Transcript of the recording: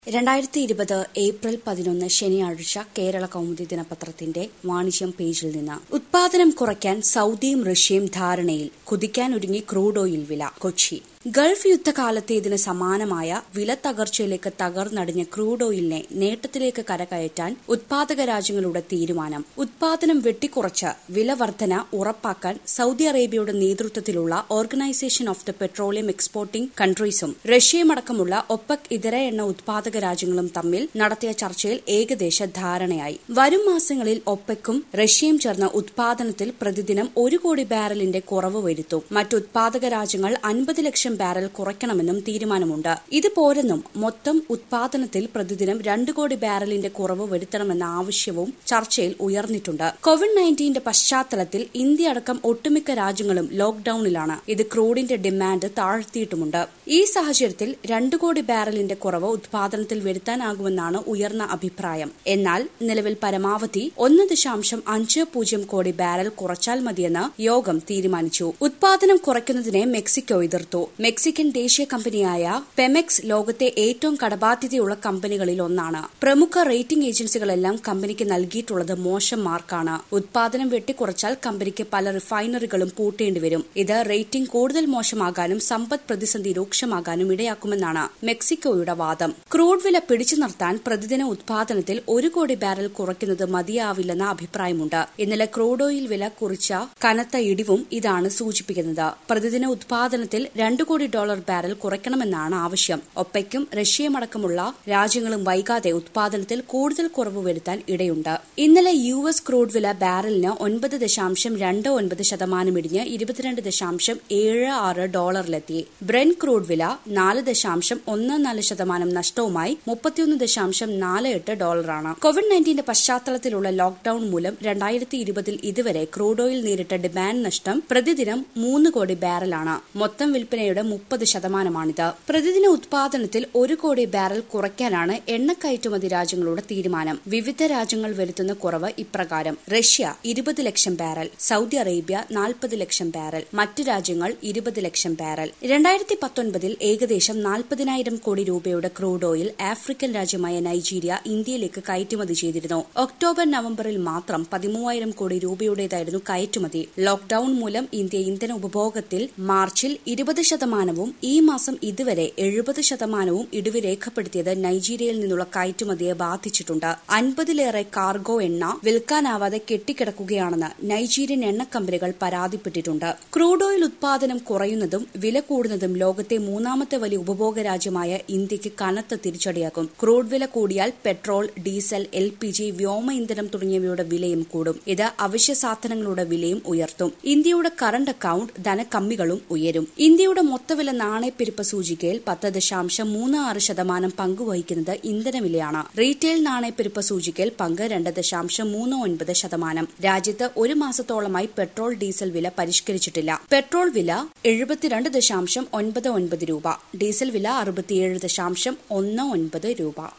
രണ്ടായിരത്തി ഇരുപത് ഏപ്രിൽ പതിനൊന്ന് ശനിയാഴ്ച കേരള കൗമുദി ദിനപത്രത്തിന്റെ വാണിജ്യം പേജിൽ നിന്ന് ഉത്പാദനം കുറയ്ക്കാൻ സൌദിയും റഷ്യയും ധാരണയിൽ കുതിക്കാനൊരുങ്ങി ക്രൂഡ് ഓയിൽ വില കൊച്ചി ഗൾഫ് യുദ്ധകാലത്തേതിന് സമാനമായ വില തകർച്ചയിലേക്ക് തകർന്നടിഞ്ഞ ക്രൂഡ് ഓയിലിനെ നേട്ടത്തിലേക്ക് കരകയറ്റാൻ ഉത്പാദക രാജ്യങ്ങളുടെ തീരുമാനം ഉത്പാദനം വെട്ടിക്കുറച്ച് വില വർധന ഉറപ്പാക്കാൻ സൌദി അറേബ്യയുടെ നേതൃത്വത്തിലുള്ള organisation of the petroleum exporting കൺട്രീസും റഷ്യയുമടക്കമുള്ള ഒപ്പക് ഇതര എണ്ണ ഉത്പാദക രാജ്യങ്ങളും തമ്മിൽ നടത്തിയ ചർച്ചയിൽ ഏകദേശ ധാരണയായി വരും മാസങ്ങളിൽ ഒപ്പക്കും റഷ്യയും ചേർന്ന് ഉത്പാദനത്തിൽ പ്രതിദിനം ഒരു കോടി ബാരലിന്റെ കുറവ് വരുത്തും മറ്റ് ഉത്പാദക രാജ്യങ്ങൾ അൻപത് ലക്ഷം ബാരൽ കുറയ്ക്കണമെന്നും തീരുമാനമുണ്ട് ഇത് പോരെന്നും മൊത്തം ഉത്പാദനത്തിൽ പ്രതിദിനം രണ്ട് കോടി ബാരലിന്റെ കുറവ് വരുത്തണമെന്ന ആവശ്യവും ചർച്ചയിൽ ഉയർന്നിട്ടുണ്ട് കോവിഡ് നയൻറ്റീന്റെ പശ്ചാത്തലത്തിൽ ഇന്ത്യ അടക്കം ഒട്ടുമിക്ക രാജ്യങ്ങളും ലോക്ഡൌണിലാണ് ഇത് ക്രൂഡിന്റെ ഡിമാൻഡ് താഴ്ത്തിയിട്ടുമുണ്ട് ഈ സാഹചര്യത്തിൽ രണ്ട് കോടി ബാരലിന്റെ കുറവ് ഉത്പാദനത്തിൽ വരുത്താനാകുമെന്നാണ് ഉയർന്ന അഭിപ്രായം എന്നാൽ നിലവിൽ പരമാവധി ഒന്ന് ദശാംശം അഞ്ച് പൂജ്യം കോടി ബാരൽ കുറച്ചാൽ മതിയെന്ന് യോഗം തീരുമാനിച്ചു ഉത്പാദനം കുറയ്ക്കുന്നതിനെ മെക്സിക്കോ എതിർത്തു മെക്സിക്കൻ ദേശീയ കമ്പനിയായ പെമെക്സ് ലോകത്തെ ഏറ്റവും കടബാധ്യതയുള്ള കമ്പനികളിൽ ഒന്നാണ് പ്രമുഖ റേറ്റിംഗ് ഏജൻസികളെല്ലാം കമ്പനിക്ക് നൽകിയിട്ടുള്ളത് മോശം മാർക്കാണ് ഉത്പാദനം വെട്ടിക്കുറച്ചാൽ കമ്പനിക്ക് പല റിഫൈനറികളും പൂട്ടേണ്ടിവരും ഇത് റേറ്റിംഗ് കൂടുതൽ മോശമാകാനും സമ്പദ് പ്രതിസന്ധി രൂക്ഷമാകാനും ഇടയാക്കുമെന്നാണ് മെക്സിക്കോയുടെ വാദം ക്രൂഡ് വില പിടിച്ചു നിർത്താൻ പ്രതിദിന ഉത്പാദനത്തിൽ ഒരു കോടി ബാരൽ കുറയ്ക്കുന്നത് മതിയാവില്ലെന്ന അഭിപ്രായമുണ്ട് ഇന്നലെ ക്രൂഡ് ഓയിൽ വില കുറിച്ച കനത്ത ഇടിവും ഇതാണ് സൂചിപ്പിക്കുന്നത് പ്രതിദിന ഉത്പാദനത്തിൽ രണ്ട് കോടി ഡോളർ ബാരൽ കുറയ്ക്കണമെന്നാണ് ആവശ്യം ഒപ്പയ്ക്കും റഷ്യയുമടക്കമുള്ള രാജ്യങ്ങളും വൈകാതെ ഉത്പാദനത്തിൽ കൂടുതൽ കുറവ് വരുത്താൻ ഇടയുണ്ട് ഇന്നലെ യു എസ് ക്രൂഡ് വില ബാരലിന് ഒൻപത് ദശാംശം രണ്ട് ഒൻപത് ശതമാനം ഇടിഞ്ഞ് ഇരുപത്തിരണ്ട് ദശാംശം ഏഴ് ആറ് ഡോളറിലെത്തി ബ്രെൻ ക്രൂഡ് വില നാല് ദശാംശം ഒന്ന് നാല് ശതമാനം നഷ്ടവുമായി മുപ്പത്തിയൊന്ന് ദശാംശം നാല് എട്ട് ഡോളറാണ് കോവിഡ് നയൻറ്റീന്റെ പശ്ചാത്തലത്തിലുള്ള ലോക്ഡൌൺ മൂലം രണ്ടായിരത്തി ഇരുപതിൽ ഇതുവരെ ക്രൂഡ് ഓയിൽ നേരിട്ട ഡിമാൻഡ് നഷ്ടം പ്രതിദിനം മൂന്ന് കോടി ബാരലാണ് മൊത്തം വിൽപ്പനയുടെ മുപ്പത് ശതമാനമാണിത് പ്രതിദിന ഉത്പാദനത്തിൽ ഒരു കോടി ബാരൽ കുറയ്ക്കാനാണ് എണ്ണ കയറ്റുമതി രാജ്യങ്ങളുടെ തീരുമാനം വിവിധ രാജ്യങ്ങൾ വരുത്തുന്ന കുറവ് ഇപ്രകാരം റഷ്യ ഇരുപത് ലക്ഷം ബാരൽ സൌദി അറേബ്യ നാൽപ്പത് ലക്ഷം ബാരൽ മറ്റ് രാജ്യങ്ങൾ ഇരുപത് ലക്ഷം ബാരൽ രണ്ടായിരത്തി പത്തൊൻപതിൽ ഏകദേശം നാൽപ്പതിനായിരം കോടി രൂപയുടെ ക്രൂഡ് ഓയിൽ ആഫ്രിക്കൻ രാജ്യമായ നൈജീരിയ ഇന്ത്യയിലേക്ക് കയറ്റുമതി ചെയ്തിരുന്നു ഒക്ടോബർ നവംബറിൽ മാത്രം പതിമൂവായിരം കോടി രൂപയുടേതായിരുന്നു കയറ്റുമതി ലോക്ഡൌൺ മൂലം ഇന്ത്യ ഇന്ധന ഉപഭോഗത്തിൽ മാർച്ചിൽ ഇരുപത് ശതമാനവും ഈ മാസം ഇതുവരെ എഴുപത് ശതമാനവും ഇടിവ് രേഖപ്പെടുത്തിയത് നൈജീരിയയിൽ നിന്നുള്ള കയറ്റുമതിയെ ബാധിച്ചിട്ടുണ്ട് അൻപതിലേറെ കാർഗോ എണ്ണ വിൽക്കാനാവാതെ കെട്ടിക്കിടക്കുകയാണെന്ന് നൈജീരിയൻ എണ്ണ കമ്പനികൾ പരാതിപ്പെട്ടിട്ടുണ്ട് ക്രൂഡ് ഓയിൽ ഉത്പാദനം കുറയുന്നതും വില കൂടുന്നതും ലോകത്തെ മൂന്നാമത്തെ വലിയ ഉപഭോഗ രാജ്യമായ ഇന്ത്യക്ക് കനത്ത തിരിച്ചടിയാക്കും ക്രൂഡ് വില കൂടിയാൽ petrol diesel L P G വ്യോമ ഇന്ധനം തുടങ്ങിയവയുടെ വിലയും കൂടും ഇത് അവശ്യ സാധനങ്ങളുടെ വിലയും ഉയർത്തും ഇന്ത്യയുടെ കറന്റ് അക്കൌണ്ട് ധനക്കമ്മികളും ഉയരും ഇന്ത്യയുടെ മൊത്തവില നാണയപ്പെരുപ്പ സൂചികയിൽ പത്ത് ദശാംശം മൂന്ന് ആറ് ശതമാനം പങ്കുവഹിക്കുന്നത് ഇന്ധനവിലയാണ് റീറ്റെയിൽ നാണയപ്പെരുപ്പ സൂചികയിൽ പങ്ക് രണ്ട് ദശാംശം മൂന്ന് ഒൻപത് ശതമാനം രാജ്യത്ത് ഒരു മാസത്തോളമായി പെട്രോൾ ഡീസൽ വില പരിഷ്കരിച്ചിട്ടില്ല പെട്രോൾ വില എഴുപത്തിരണ്ട് ദശാംശം ഒൻപത് ഒൻപത് രൂപ ഡീസൽ വില അറുപത്തിയേഴ് ദശാംശം ഒന്ന് ഒൻപത് രൂപ